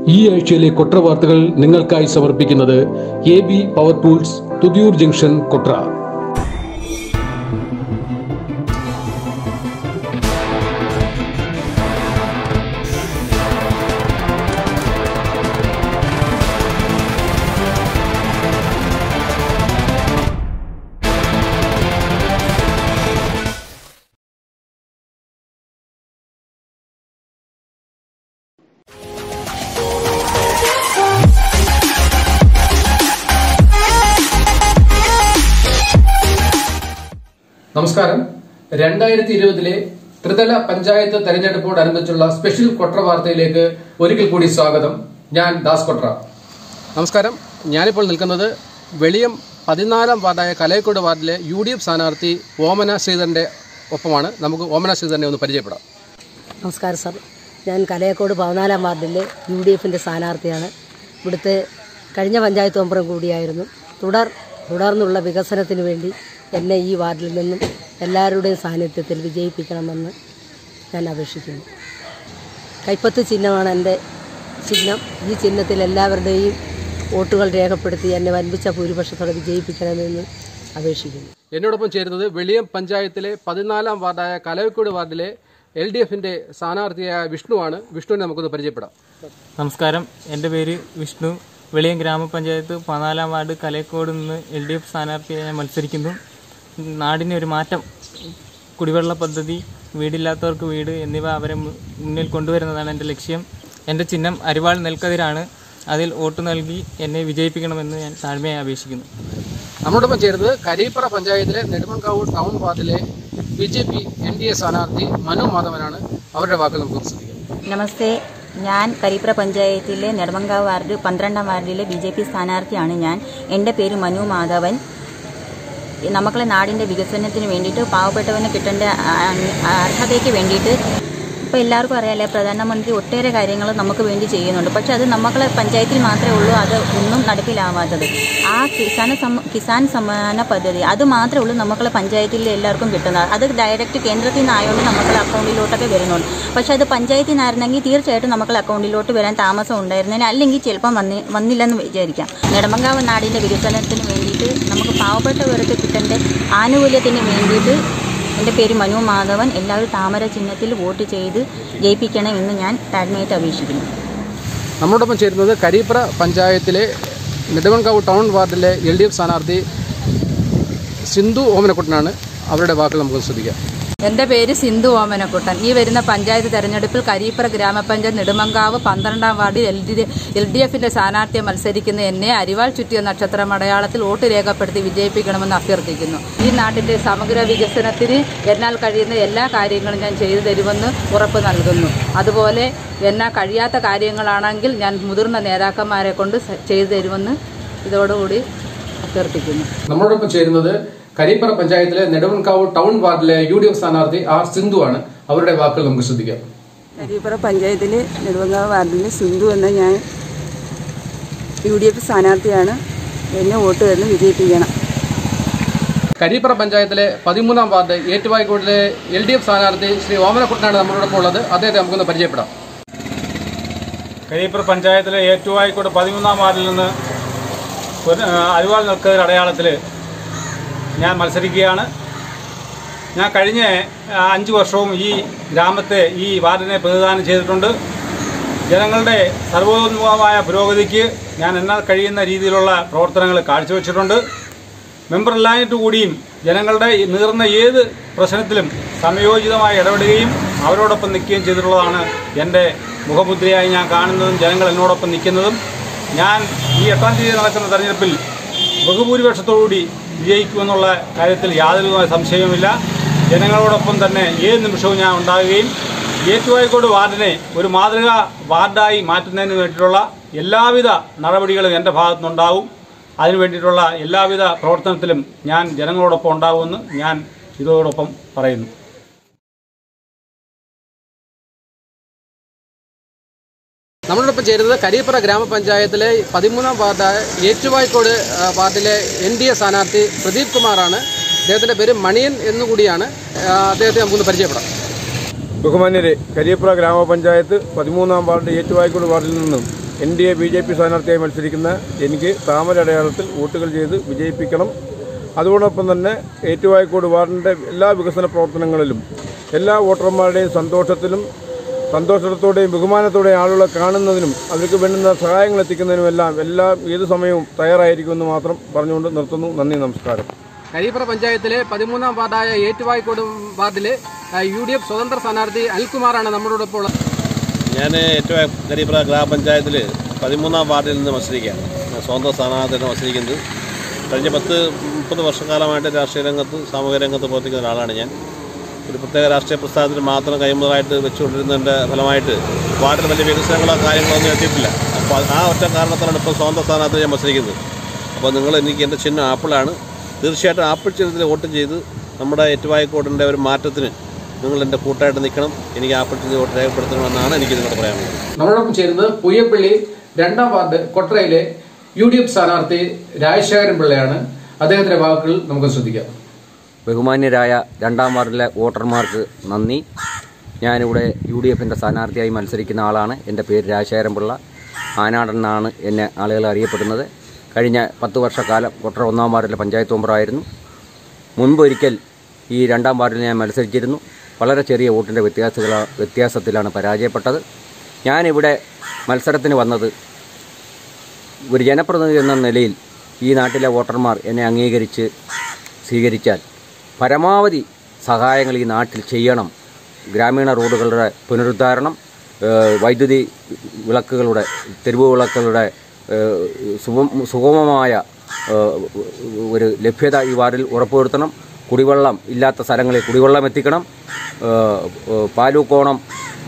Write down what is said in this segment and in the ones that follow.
ഈ ആഴ്ചയിലെ കൊട്ര വാർത്തകൾ നിങ്ങൾക്കായി സമർപ്പിക്കുന്നത് A B power tools Thuthiyoor junction Kotra നമസ്കാരം രണ്ടായിരത്തി ഇരുപതിലെ ത്രിതല പഞ്ചായത്ത് തെരഞ്ഞെടുപ്പോടനുബന്ധിച്ചുള്ള സ്പെഷ്യൽ കൊട്ര വാർത്തയിലേക്ക് ഒരിക്കൽ കൂടി സ്വാഗതം ഞാൻ ദാസ് കൊട്ര നമസ്കാരം ഞാനിപ്പോൾ നിൽക്കുന്നത് വെളിയം പതിനാലാം വാർഡായ കലയക്കോട് വാർഡിലെ യു ഡി എഫ് സ്ഥാനാർത്ഥി ഓമന ശ്രീധരന്റെ ഒപ്പമാണ് നമുക്ക് ഓമന ശ്രീധരനെ ഒന്ന് പരിചയപ്പെടാം നമസ്കാരം സാർ ഞാൻ കലയക്കോട് പതിനാലാം വാർഡിലെ യു ഡി എഫിൻ്റെ സ്ഥാനാർത്ഥിയാണ് ഇവിടുത്തെ കഴിഞ്ഞ പഞ്ചായത്ത് മെമ്പറും കൂടിയായിരുന്നു തുടർ തുടർന്നുള്ള വികസനത്തിന് വേണ്ടി എന്നെ ഈ വാർഡിൽ നിന്നും എല്ലാവരുടെയും സാന്നിധ്യത്തിൽ വിജയിപ്പിക്കണമെന്ന് ഞാൻ അപേക്ഷിക്കുന്നു കൈപ്പത്ത് ചിഹ്നമാണ് എൻ്റെ ചിഹ്നം ഈ ചിഹ്നത്തിൽ എല്ലാവരുടെയും വോട്ടുകൾ രേഖപ്പെടുത്തി എന്നെ വൻപിച്ച ഭൂരിപക്ഷത്തോടെ വിജയിപ്പിക്കണമെന്ന് അപേക്ഷിക്കുന്നു എന്നോടൊപ്പം ചേരുന്നത് വെളിയം പഞ്ചായത്തിലെ പതിനാലാം വാർഡായ കലയക്കോട് വാർഡിലെ എൽ ഡി എഫിന്റെ സ്ഥാനാർത്ഥിയായ വിഷ്ണുവാണ് വിഷ്ണുവിനെ നമുക്കൊന്ന് പരിചയപ്പെടാം നമസ്കാരം എൻ്റെ പേര് വിഷ്ണു വെളിയം ഗ്രാമപഞ്ചായത്ത് പതിനാലാം വാർഡ് കലയക്കോട് നിന്ന് എൽ ഡി എഫ് സ്ഥാനാർത്ഥിയായി ഞാൻ മത്സരിക്കുന്നു നാടിന് ഒരു മാറ്റം കുടിവെള്ള പദ്ധതി വീടില്ലാത്തവർക്ക് വീട് എന്നിവ അവരെ മു- മുന്നിൽ കൊണ്ടുവരുന്നതാണ് എൻ്റെ ലക്ഷ്യം എൻ്റെ ചിഹ്നം അരിവാൾ നെൽക്കതിരാണ് അതിൽ വോട്ട് നൽകി എന്നെ വിജയിപ്പിക്കണമെന്ന് ഞാൻ താഴ്മയായി അപേക്ഷിക്കുന്നു നമ്മോടൊപ്പം ചേരുന്നത് കരീപ്പറ പഞ്ചായത്തിലെ നെടുമൺകാവ് ടൗൺ വാർഡിലെ B J P N D A സ്ഥാനാർത്ഥി മനു മാധവനാണ് അവരുടെ വാക്കുകൾ നമുക്ക് ശ്രദ്ധിക്കാം നമസ്തേ ഞാൻ കരിപ്ര പഞ്ചായത്തിലെ നെടുമങ്കാവ് വാർഡ് പന്ത്രണ്ടാം വാർഡിലെ ബി ജെ പി സ്ഥാനാർത്ഥിയാണ് ഞാൻ എൻ്റെ പേര് മനു മാധവൻ നമുക്കുള്ള നാടിൻ്റെ വികസനത്തിന് വേണ്ടിയിട്ട് പാവപ്പെട്ടവന് കിട്ടേണ്ട ആ- അർഹതയ്ക്ക് വേണ്ടിയിട്ട് ഇപ്പോൾ എല്ലാവർക്കും അറിയാലേ പ്രധാനമന്ത്രി ഒട്ടേറെ കാര്യങ്ങൾ നമുക്ക് വേണ്ടി ചെയ്യുന്നുണ്ട് പക്ഷെ അത് നമ്മളെ പഞ്ചായത്തിൽ മാത്രമേ ഉള്ളൂ അത് ഒന്നും നടപ്പിലാവാത്തത് ആ കിസാൻ സം കിസാൻ സമ്മാന പദ്ധതി അത് മാത്രമേ ഉള്ളൂ നമ്മളെ പഞ്ചായത്തിൽ എല്ലാവർക്കും കിട്ടുന്നത് അത് ഡയറക്റ്റ് കേന്ദ്രത്തിൽ നിന്നായതുകൊണ്ട് നമ്മളെ അക്കൗണ്ടിലോട്ടൊക്കെ വരുന്നുണ്ട് പക്ഷെ അത് പഞ്ചായത്തിൽ നിന്നായിരുന്നെങ്കിൽ തീർച്ചയായിട്ടും നമ്മളെ അക്കൗണ്ടിലോട്ട് വരാൻ താമസം ഉണ്ടായിരുന്നതിന് അല്ലെങ്കിൽ ചിലപ്പം വന്നി വന്നില്ലെന്ന് വിചാരിക്കാം നെടുമങ്കാവ് നാടിൻ്റെ വികസനത്തിന് വേണ്ടിയിട്ട് നമുക്ക് പാവപ്പെട്ടവർക്ക് കിട്ടേണ്ട ആനുകൂല്യത്തിന് വേണ്ടിയിട്ട് എൻ്റെ പേര് മനു മാധവൻ എല്ലാവരും താമര ചിഹ്നത്തിൽ വോട്ട് ചെയ്ത് ജയിപ്പിക്കണമെന്ന് ഞാൻ താഴ്മയായിട്ട് അപേക്ഷിക്കുന്നു നമ്മോടൊപ്പം ചേരുന്നത് കരീപ്പറ പഞ്ചായത്തിലെ നെടുമൺകാവ് ടൗൺ വാർഡിലെ എൽ ഡി എഫ് സ്ഥാനാർത്ഥി സിന്ധു ഓമനക്കുട്ടനാണ് അവരുടെ വാക്കുകൾ നമുക്ക് ശ്രദ്ധിക്കാം എൻ്റെ പേര് സിന്ധു ഓമനക്കുട്ടൻ ഈ വരുന്ന പഞ്ചായത്ത് തെരഞ്ഞെടുപ്പിൽ കരീപ്പുറ ഗ്രാമപഞ്ചായത്ത് നെടുമങ്കാവ് പന്ത്രണ്ടാം വാർഡിൽ എൽ ഡി എൽ ഡി എഫിന്റെ സ്ഥാനാർത്ഥിയെ മത്സരിക്കുന്ന എന്നെ അരിവാൾ ചുറ്റിയ നക്ഷത്ര അടയാളത്തിൽ വോട്ട് രേഖപ്പെടുത്തി വിജയിപ്പിക്കണമെന്ന് അഭ്യർത്ഥിക്കുന്നു ഈ നാട്ടിന്റെ സമഗ്ര വികസനത്തിന് എന്നാൽ കഴിയുന്ന എല്ലാ കാര്യങ്ങളും ഞാൻ ചെയ്തു തരുമെന്ന് ഉറപ്പ് നൽകുന്നു അതുപോലെ എന്നാൽ കഴിയാത്ത കാര്യങ്ങളാണെങ്കിൽ ഞാൻ മുതിർന്ന നേതാക്കന്മാരെ കൊണ്ട് സ- ചെയ്തു തരുമെന്ന് ഇതോടുകൂടി അഭ്യർത്ഥിക്കുന്നു നമ്മളോടൊപ്പം ചേരുന്നത് കരീപ്പറ പഞ്ചായത്തിലെ നെടുമൺകാവ് ടൗൺ വാർഡിലെ യു ഡി എഫ് സ്ഥാനാർത്ഥി ആർ സിന്ധു ആണ് അവരുടെ വാക്കുകൾ നമുക്ക് ശ്രദ്ധിക്കാം കരിപ്പുറ പഞ്ചായത്തിലെ നെടുവങ്കാവ് വാർഡിലെ സിന്ധു എന്ന ഞാൻ യു ഡി എഫ് സ്ഥാനാർത്ഥിയാണ് എന്നെ വോട്ട് തന്ന് വിജയിപ്പിക്കണം കരീപ്പറ പഞ്ചായത്തിലെ പതിമൂന്നാം വാർഡ് ഏറ്റുവായിക്കോട്ടിലെ എൽ ഡി എഫ് സ്ഥാനാർത്ഥി ശ്രീ ഓമനക്കുട്ടനാണ് നമ്മളോടൊപ്പം ഉള്ളത് അദ്ദേഹത്തെ നമുക്കൊന്ന് പരിചയപ്പെടാം കരിപ്പുറ പഞ്ചായത്തിലെ ഏറ്റുവായിക്കോട് പതിമൂന്നാം വാർഡിൽ നിന്ന് ഒരു ആ, അരിവാൾ നിൽക്കുന്ന അടയാളത്തിൽ ഞാൻ മത്സരിക്കുകയാണ് ഞാൻ കഴിഞ്ഞ ആ, അഞ്ച് വർഷവും ഈ ഗ്രാമത്തെ ഈ വാർഡിനെ പ്രതിദാനം ചെയ്തിട്ടുണ്ട് ജനങ്ങളുടെ സർവോന്മുഖമായ പുരോഗതിക്ക് ഞാൻ എന്നാൽ കഴിയുന്ന രീതിയിലുള്ള പ്രവർത്തനങ്ങൾ കാഴ്ചവെച്ചിട്ടുണ്ട് മെമ്പറല്ലാഞ്ഞിട്ട് കൂടിയും ജനങ്ങളുടെ ഈ നീറുന്ന ഏത് പ്രശ്നത്തിലും സമയോചിതമായി ഇടപെടുകയും അവരോടൊപ്പം നിൽക്കുകയും ചെയ്തിട്ടുള്ളതാണ് എൻ്റെ മുഖമുദ്രയായി ഞാൻ കാണുന്നതും ജനങ്ങൾ എന്നോടൊപ്പം നിൽക്കുന്നതും ഞാൻ ഈ എട്ടാം തീയതി നടക്കുന്ന തെരഞ്ഞെടുപ്പിൽ ബഹുഭൂരിപക്ഷത്തോടുകൂടി വിജയിക്കുമെന്നുള്ള കാര്യത്തിൽ യാതൊരു സംശയവുമില്ല ജനങ്ങളോടൊപ്പം തന്നെ ഏത് നിമിഷവും ഞാൻ ഉണ്ടാകുകയും ഏറ്റുവായിക്കോട് വാർഡിനെ ഒരു മാതൃകാ വാർഡായി മാറ്റുന്നതിന് വേണ്ടിയിട്ടുള്ള എല്ലാവിധ നടപടികളും എൻ്റെ ഭാഗത്തുനിന്നുണ്ടാവും അതിനു വേണ്ടിയിട്ടുള്ള എല്ലാവിധ പ്രവർത്തനത്തിലും ഞാൻ ജനങ്ങളോടൊപ്പം ഉണ്ടാകുമെന്ന് ഞാൻ ഇതോടൊപ്പം പറയുന്നു നമ്മളോടൊപ്പം ചേരുന്നത് കരീപ്പുറ ഗ്രാമപഞ്ചായത്തിലെ പതിമൂന്നാം വാർഡ് ഏറ്റുവായിക്കോട് ആ, വാർഡിലെ എൻ ഡി എ സ്ഥാനാർത്ഥി പ്രദീപ് കുമാറാണ് അദ്ദേഹത്തിന്റെ പേര് മണിയൻ എന്നുകൂടിയാണ് ആ, അദ്ദേഹത്തെ നമുക്കൊന്ന് പരിചയപ്പെടാം ബഹുമാന്യരെ കരിയപ്പുറ ഗ്രാമപഞ്ചായത്ത് പതിമൂന്നാം വാർഡ് ഏറ്റുവായിക്കോട് വാർഡിൽ നിന്നും N D A B J P സ്ഥാനാർത്ഥിയായി മത്സരിക്കുന്ന എനിക്ക് താമര അടയാളത്തിൽ വോട്ടുകൾ ചെയ്ത് വിജയിപ്പിക്കണം അതോടൊപ്പം തന്നെ ഏറ്റുവായക്കോട് വാർഡിൻ്റെ എല്ലാ വികസന പ്രവർത്തനങ്ങളിലും എല്ലാ വോട്ടർമാരുടെയും സന്തോഷത്തിലും സന്തോഷത്തോടെയും ബഹുമാനത്തോടെയും ആളുകളെ കാണുന്നതിനും അവർക്ക് വേണ്ടുന്ന സഹായങ്ങൾ എത്തിക്കുന്നതിനുമെല്ലാം എല്ലാം ഏത് സമയവും തയ്യാറായിരിക്കുമെന്ന് മാത്രം പറഞ്ഞുകൊണ്ട് നിർത്തുന്നു നന്ദി നമസ്കാരം കരിപ്ര പഞ്ചായത്തിലെ പതിമൂന്നാം വാർഡായ ഏറ്റുവായ്ക്കോട് വാർഡിലെ യു ഡി എഫ് സ്വതന്ത്ര സ്ഥാനാർത്ഥി അനിൽകുമാറാണ് നമ്മളോടൊപ്പം ഉള്ളത് ഞാൻ ഏറ്റവും കരിപ്ര ഗ്രാമപഞ്ചായത്തിൽ പതിമൂന്നാം വാർഡിൽ നിന്ന് മത്സരിക്കുകയാണ് ഞാൻ സ്വന്തം സ്ഥാനാർത്ഥിയാണ് മത്സരിക്കുന്നത് കഴിഞ്ഞ പത്ത് മുപ്പത് വർഷക്കാലമായിട്ട് രാഷ്ട്രീയ രംഗത്ത് സാമൂഹിക രംഗത്ത് പ്രവർത്തിക്കുന്ന ഒരാളാണ് ഞാൻ ഒരു പ്രത്യേക രാഷ്ട്രീയ പ്രസ്ഥാനത്തിന് മാത്രം കൈമുതലായിട്ട് വെച്ചുകൊണ്ടിരുന്നതിൻ്റെ ഫലമായിട്ട് വാർഡിൽ വലിയ വികസനങ്ങളോ കാര്യങ്ങളോ ഒന്നും എത്തിയിട്ടില്ല അപ്പോൾ ആ ഒറ്റ കാരണത്തിലാണ് ഇപ്പോൾ സ്വന്തം സ്ഥാനാർത്ഥി ഞാൻ മത്സരിക്കുന്നത് അപ്പോൾ നിങ്ങൾ എനിക്ക് എൻ്റെ ചിഹ്നം ആപ്പിളാണ് തീർച്ചയായിട്ടും ആപ്പിൾ ചിഹ്നത്തിൽ വോട്ട് ചെയ്ത് നമ്മുടെ ഏറ്റുവായക്കോടിൻ്റെ ഒരു മാറ്റത്തിന് നിങ്ങൾ എൻ്റെ കൂട്ടായിട്ട് നിൽക്കണം എനിക്ക് ആപ്പിൾ ചിഹ്നത്തിൽ വോട്ട് രേഖപ്പെടുത്തണമെന്നാണ് എനിക്ക് നിങ്ങളോട് പറയാനുള്ളത് നമ്മളോടൊപ്പം ചേരുന്നത് പുയ്യപ്പള്ളി രണ്ടാം വാർഡ് കൊട്രയിലെ യു ഡി എഫ് സ്ഥാനാർത്ഥി രാജശേഖരൻ പിള്ളയാണ് അദ്ദേഹത്തിന്റെ വാക്കുകൾ നമുക്ക് ശ്രദ്ധിക്കാം ബഹുമാന്യരായ രണ്ടാം വാർഡിലെ വോട്ടർമാർക്ക് നന്ദി ഞാനിവിടെ യു ഡി എഫിൻ്റെ സ്ഥാനാർത്ഥിയായി മത്സരിക്കുന്ന ആളാണ് എൻ്റെ പേര് രാജശേഖരൻ പിള്ള ആനാടൻ എന്നാണ് എന്നെ ആളുകൾ അറിയപ്പെടുന്നത് കഴിഞ്ഞ പത്ത് വർഷക്കാലം കൊട്ടറ ഒന്നാം വാർഡിലെ പഞ്ചായത്ത് മെമ്പറായിരുന്നു മുൻപൊരിക്കൽ ഈ രണ്ടാം വാർഡിൽ ഞാൻ മത്സരിച്ചിരുന്നു വളരെ ചെറിയ വോട്ടിൻ്റെ വ്യത്യാസങ്ങള വ്യത്യാസത്തിലാണ് പരാജയപ്പെട്ടത് ഞാനിവിടെ മത്സരത്തിന് വന്നത് ഒരു ജനപ്രതിനിധി എന്ന നിലയിൽ ഈ നാട്ടിലെ വോട്ടർമാർ എന്നെ അംഗീകരിച്ച് സ്വീകരിച്ചാൽ പരമാവധി സഹായങ്ങൾ ഈ നാട്ടിൽ ചെയ്യണം ഗ്രാമീണ റോഡുകളുടെ പുനരുദ്ധാരണം ഏഹ് വൈദ്യുതി വിളക്കുകളുടെ തെരുവ് വിളക്കുകളുടെ ഏഹ് സുഗം സുഗമമായ ഏഹ് ഒരു ലഭ്യത ഈ വാർഡിൽ ഉറപ്പുവരുത്തണം കുടിവെള്ളം ഇല്ലാത്ത സ്ഥലങ്ങളിൽ കുടിവെള്ളം എത്തിക്കണം ഏഹ് ഏഹ് പാലൂക്കോണം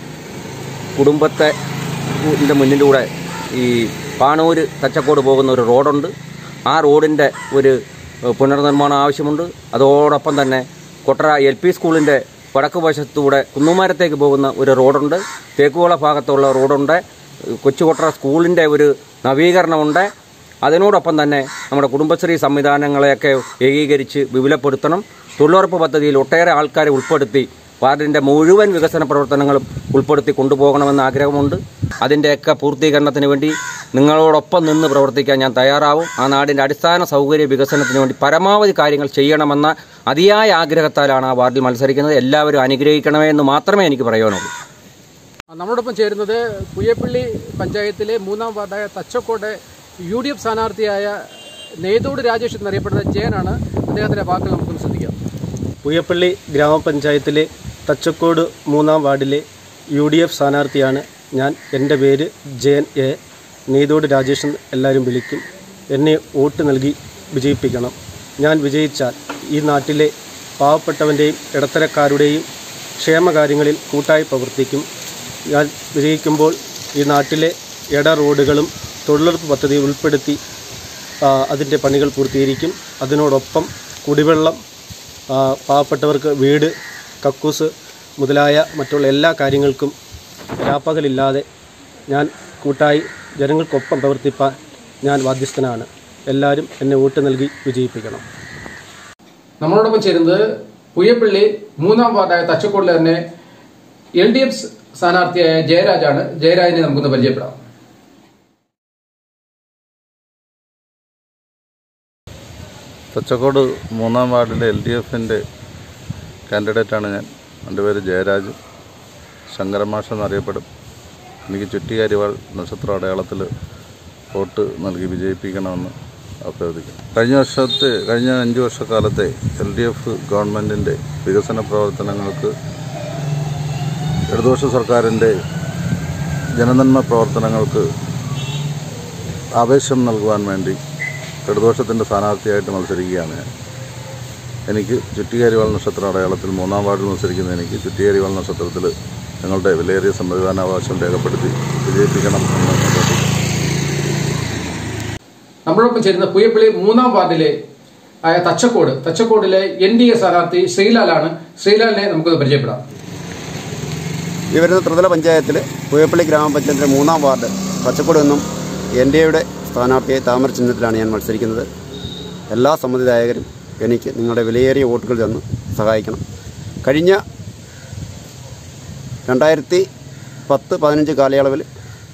കുടുംബത്തെ ന്റെ മുന്നിലൂടെ ഈ പാണൂര് തച്ചക്കോട് പോകുന്ന ഒരു റോഡുണ്ട് ആ റോഡിൻ്റെ ഒരു ഏഹ്, പുനർനിർമ്മാണം ആവശ്യമുണ്ട് അതോടൊപ്പം തന്നെ കൊട്ടറ എൽ പി സ്കൂളിൻ്റെ വടക്ക് വശത്തൂടെ കുന്നുമാരത്തേക്ക് പോകുന്ന ഒരു റോഡുണ്ട് തേക്കുവള ഭാഗത്തുള്ള റോഡുണ്ട് കൊച്ചു കൊട്ടറ സ്കൂളിൻ്റെ ഒരു നവീകരണമുണ്ട് അതിനോടൊപ്പം തന്നെ നമ്മുടെ കുടുംബശ്രീ സംവിധാനങ്ങളെയൊക്കെ ഏകീകരിച്ച് വിപുലപ്പെടുത്തണം തൊഴിലുറപ്പ് പദ്ധതിയിൽ ഒട്ടേറെ ആൾക്കാരെ ഉൾപ്പെടുത്തി വാർഡിൻ്റെ മുഴുവൻ വികസന പ്രവർത്തനങ്ങളും ഉൾപ്പെടുത്തി കൊണ്ടുപോകണമെന്ന് ആഗ്രഹമുണ്ട് അതിൻ്റെയൊക്കെ പൂർത്തീകരണത്തിന് വേണ്ടി നിങ്ങളോടൊപ്പം നിന്ന് പ്രവർത്തിക്കാൻ ഞാൻ തയ്യാറാവും ആ നാടിൻ്റെ അടിസ്ഥാന സൗകര്യ വികസനത്തിന് വേണ്ടി പരമാവധി കാര്യങ്ങൾ ചെയ്യണമെന്ന അതിയായ ആഗ്രഹത്താലാണ് ആ വാർഡിൽ മത്സരിക്കുന്നത് എല്ലാവരും അനുഗ്രഹിക്കണമേ എന്ന് മാത്രമേ എനിക്ക് പറയാനുള്ളൂ നമ്മളോടൊപ്പം ചേരുന്നത് പുയ്യപ്പള്ളി പഞ്ചായത്തിലെ മൂന്നാം വാർഡായ തച്ചക്കോട് യു ഡി എഫ് സ്ഥാനാർത്ഥിയായ നെയ്തോട് രാജേഷ് എന്നറിയപ്പെടുന്ന ജയനാണ് അദ്ദേഹത്തിന്റെ വാക്കുകൾ നമുക്കൊന്ന് ശ്രദ്ധിക്കാം പുയ്യപ്പള്ളി ഗ്രാമപഞ്ചായത്തിലെ തച്ചക്കോട് മൂന്നാം വാർഡിലെ യു ഡി എഫ് സ്ഥാനാർത്ഥിയാണ് ഞാൻ എൻ്റെ പേര് ജയൻ എ നെയ്തോട് രാജേഷൻ എല്ലാവരും വിളിക്കും എന്നെ വോട്ട് നൽകി വിജയിപ്പിക്കണം ഞാൻ വിജയിച്ചാൽ ഈ നാട്ടിലെ പാവപ്പെട്ടവൻ്റെയും ഇടത്തരക്കാരുടെയും ക്ഷേമകാര്യങ്ങളിൽ കൂട്ടായി പ്രവർത്തിക്കും ഞാൻ വിജയിക്കുമ്പോൾ ഈ നാട്ടിലെ ഇട റോഡുകളും തൊഴിലുറപ്പ് പദ്ധതി ഉൾപ്പെടുത്തി ആ, അതിൻ്റെ പണികൾ പൂർത്തീകരിക്കും അതിനോടൊപ്പം കുടിവെള്ളം ആ, പാവപ്പെട്ടവർക്ക് വീട് കക്കൂസ് മുതലായ മറ്റുള്ള എല്ലാ കാര്യങ്ങൾക്കും രാപ്പകലില്ലാതെ ഞാൻ കൂട്ടായി ജനങ്ങൾക്കൊപ്പം പ്രവർത്തിപ്പാൻ ഞാൻ ബാധ്യസ്ഥനാണ് എല്ലാവരും എന്നെ വോട്ട് നൽകി വിജയിപ്പിക്കണം നമ്മളോടൊപ്പം ചേരുന്നത് പുയ്യപ്പള്ളി മൂന്നാം വാർഡായ തച്ചക്കോടിലെ തന്നെ എൽ ഡി എഫ് സ്ഥാനാർത്ഥിയായ ജയരാജാണ് ജയരാജിനെ നമുക്കൊന്ന് പരിചയപ്പെടാം തച്ചക്കോട് മൂന്നാം വാർഡിലെ എൽ ഡി എഫിൻ്റെ കാൻഡിഡേറ്റാണ് ഞാൻ എൻ്റെ പേര് ജയരാജ് ശങ്കരമാഷ എന്നറിയപ്പെടും എനിക്ക് ചുറ്റികാരിവാൾ നക്ഷത്ര അടയാളത്തിൽ വോട്ട് നൽകി വിജയിപ്പിക്കണമെന്ന് അഭ്യർത്ഥിക്കുന്നു കഴിഞ്ഞ വർഷത്തെ കഴിഞ്ഞ അഞ്ച് വർഷക്കാലത്തെ എൽ ഡി എഫ് ഗവൺമെൻറ്റിൻ്റെ വികസന പ്രവർത്തനങ്ങൾക്ക് ഇടതുപക്ഷ സർക്കാരിൻ്റെ ജനനന്മ പ്രവർത്തനങ്ങൾക്ക് ആവേശം നൽകുവാൻ വേണ്ടി ഇടതുപക്ഷത്തിൻ്റെ സ്ഥാനാർത്ഥിയായിട്ട് മത്സരിക്കുകയാണ് ഞാൻ എനിക്ക് ചുറ്റിയാരിവാൾ നക്ഷത്ര അടയാളത്തിൽ മൂന്നാം വാർഡിൽ മത്സരിക്കുന്ന എനിക്ക് ചുറ്റിയാരിവാൾ നക്ഷത്രത്തിൽ നിങ്ങളുടെ വിലയേറിയ സംവിധാനാവകാശം രേഖപ്പെടുത്തി വിജയിപ്പിക്കണം എന്ന് അഭ്യർത്ഥിക്കുന്നു നമ്മളോടൊപ്പം ചേരുന്ന പുയ്യപ്പള്ളി മൂന്നാം വാർഡിലെ ആയ തച്ചക്കോട് തച്ചക്കോടിലെ എൻ ഡി എ സ്ഥാനാർത്ഥി ശ്രീലാലാണ് ശ്രീലാലിനെ നമുക്കൊന്ന് പരിചയപ്പെടാം ഈ വരുന്ന ത്രിതല പഞ്ചായത്തിൽ പുയപ്പള്ളി ഗ്രാമപഞ്ചായത്തിൻ്റെ മൂന്നാം വാർഡ് പച്ചക്കോട് നിന്നും എൻ ഡി എയുടെ സ്ഥാനാർത്ഥിയായി താമര ചിഹ്നത്തിലാണ് ഞാൻ മത്സരിക്കുന്നത് എല്ലാ സമ്മതിദായകരും എനിക്ക് നിങ്ങളുടെ വിലയേറിയ വോട്ടുകൾ തന്ന് സഹായിക്കണം കഴിഞ്ഞ രണ്ടായിരത്തി പത്ത് പതിനഞ്ച് കാലയളവിൽ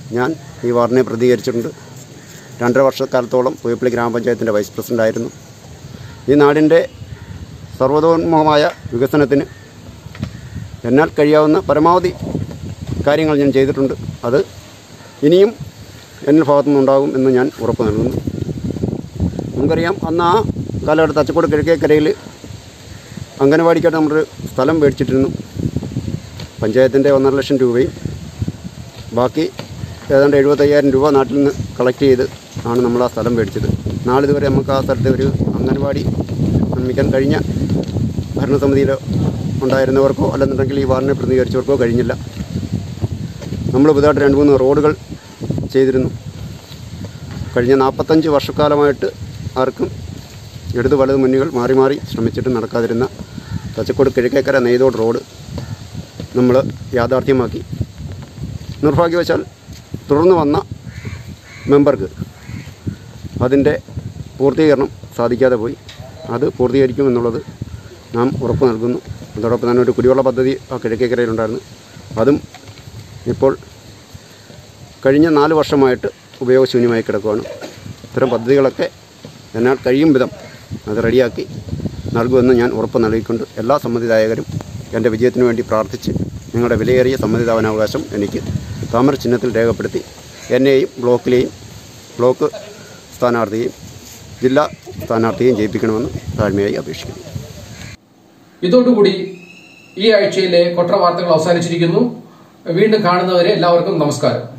ഞാൻ ഈ വാർഡിനെ പ്രതികരിച്ചിട്ടുണ്ട് രണ്ടര വർഷക്കാലത്തോളം പുയപ്പള്ളി ഗ്രാമപഞ്ചായത്തിൻ്റെ വൈസ് പ്രസിഡൻ്റായിരുന്നു ഈ നാടിൻ്റെ സർവതോന്മുഖമായ വികസനത്തിന് എന്നാൽ കഴിയാവുന്ന പരമാവധി കാര്യങ്ങൾ ഞാൻ ചെയ്തിട്ടുണ്ട് അത് ഇനിയും എന്നിൽ ഭാഗത്തുനിന്നുണ്ടാകും എന്ന് ഞാൻ ഉറപ്പ് നൽകുന്നു നമുക്കറിയാം അന്ന് ആ കാലഘട്ടത്ത് അച്ചക്കോട് കിഴക്കേക്കരയിൽ അംഗനവാടിക്കായിട്ട് നമ്മളൊരു സ്ഥലം മേടിച്ചിട്ടിരുന്നു പഞ്ചായത്തിൻ്റെ ഒന്നര ലക്ഷം രൂപയും ബാക്കി ഏതാണ്ട് എഴുപത്തയ്യായിരം രൂപ നാട്ടിൽ നിന്ന് കളക്ട് ചെയ്ത് ആണ് നമ്മൾ ആ സ്ഥലം മേടിച്ചത് നാളിതുവരെ നമുക്ക് ആ സ്ഥലത്ത് ഒരു അംഗനവാടി നിർമ്മിക്കാൻ കഴിഞ്ഞ ഭരണസമിതിയിലോ ഉണ്ടായിരുന്നവർക്കോ അല്ലെന്നുണ്ടെങ്കിൽ ഈ വാർഡിനെ പ്രതികരിച്ചവർക്കോ കഴിഞ്ഞില്ല നമ്മൾ പുതുതായിട്ട് രണ്ട് മൂന്ന് റോഡുകൾ ചെയ്തിരുന്നു കഴിഞ്ഞ നാൽപ്പത്തഞ്ച് വർഷക്കാലമായിട്ട് ആർക്കും ഇടത് വലത് മുന്നുകൾ മാറി മാറി ശ്രമിച്ചിട്ട് നടക്കാതിരുന്ന തച്ചക്കോട് കിഴക്കേക്കര നെയ്തോട് റോഡ് നമ്മൾ യാഥാർത്ഥ്യമാക്കി നിർഭാഗ്യവശാൽ തുടർന്ന് വന്ന മെമ്പർക്ക് അതിൻ്റെ പൂർത്തീകരണം സാധിക്കാതെ പോയി അത് പൂർത്തീകരിക്കുമെന്നുള്ളത് നാം ഉറപ്പ് നൽകുന്നു അതോടൊപ്പം തന്നെ ഒരു കുടിവെള്ള പദ്ധതി ആ കിഴക്കേക്കരയിലുണ്ടായിരുന്നു അതും ഇപ്പോൾ കഴിഞ്ഞ നാല് വർഷമായിട്ട് ഉപയോഗശൂന്യമായി കിടക്കുകയാണ് ഇത്തരം പദ്ധതികളൊക്കെ എന്നാൽ കഴിയും വിധം അത് റെഡിയാക്കി നൽകുമെന്ന് ഞാൻ ഉറപ്പ് നൽകിക്കൊണ്ട് എല്ലാ സമ്മതിദായകരും എൻ്റെ വിജയത്തിന് വേണ്ടി പ്രാർത്ഥിച്ച് നിങ്ങളുടെ വിലയേറിയ സമ്മതിദാനാവകാശം എനിക്ക് താമര ചിഹ്നത്തിൽ രേഖപ്പെടുത്തി എന്നെയും ബ്ലോക്കിലെയും ബ്ലോക്ക് സ്ഥാനാർത്ഥിയെയും ജില്ലാ സ്ഥാനാർത്ഥിയെയും ജയിപ്പിക്കണമെന്ന് താഴ്മയായി അപേക്ഷിക്കുന്നു ഇതോടുകൂടി ഈ ആഴ്ചയിലെ കൊട്ര വാർത്തകൾ അവസാനിച്ചിരിക്കുന്നു വീണ്ടും കാണുന്നവരെ എല്ലാവർക്കും നമസ്കാരം